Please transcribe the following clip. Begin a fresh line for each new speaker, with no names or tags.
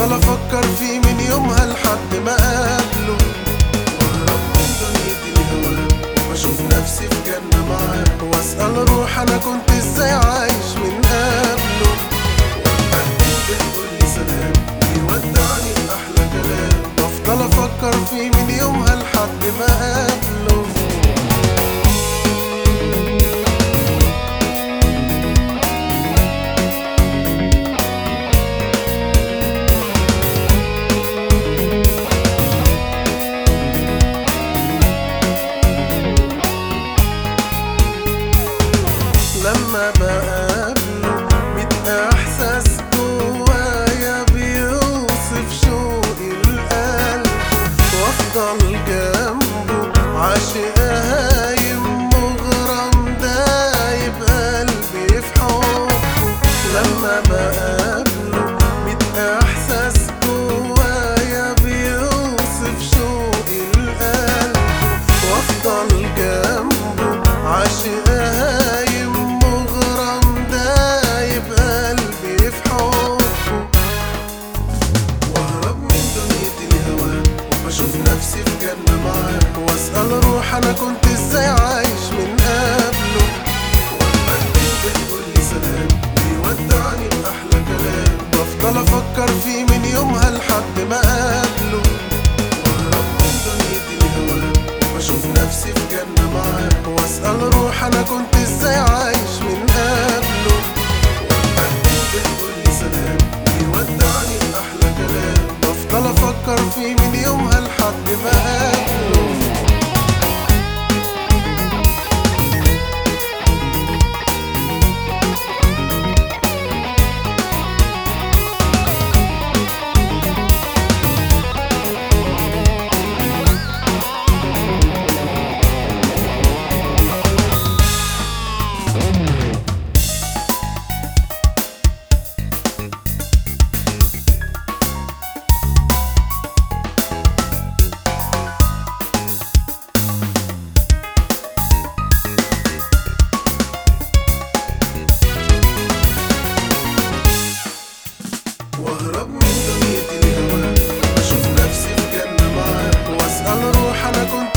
بفضل افكر فيه من يومها لحد ما اقابله واهرب من دنيتي الهوى واشوف نفسي في جنة معاه واسأل روح انا كنت ازاي عايش من قبله وأقابله بيقول لي سلام ويودعني بأحلى كلام بفضل افكر فيه من يومها لحد ما اقابله لما بقابله ميت احساس جوايا بيوصف شوقي القلب وافضل جنبه عاشق هايم مغرم دايب قلبي في حبه لما بقابله ميت احساس جوايا بيوصف شوقي القلب وافضل جنبه عاشق هايم مغرم دايب قلبي في حبه واهرب من دنيتي الهوى وبشوف نفسي في جنة معاه واسأل روح انا كنت ازاي عايش من قبله وأقابله بيقول لي سلام ويودعني بأحلى كلام بفضل افكر فيه من يومها لحد ما اقابله واهرب من دنيتي الهوى واشوف نفسي في جنة معاه واسأل روح انا كنت ازاي عايش من قبله وأقابله بيقول لي سلام ويودعني بأحلى كلام بفضل افكر فيه من يومها لحد ما اقابله واهرب من دنيتي الهوى اشوف نفسي في جنة معاه واسأل روح انا كنت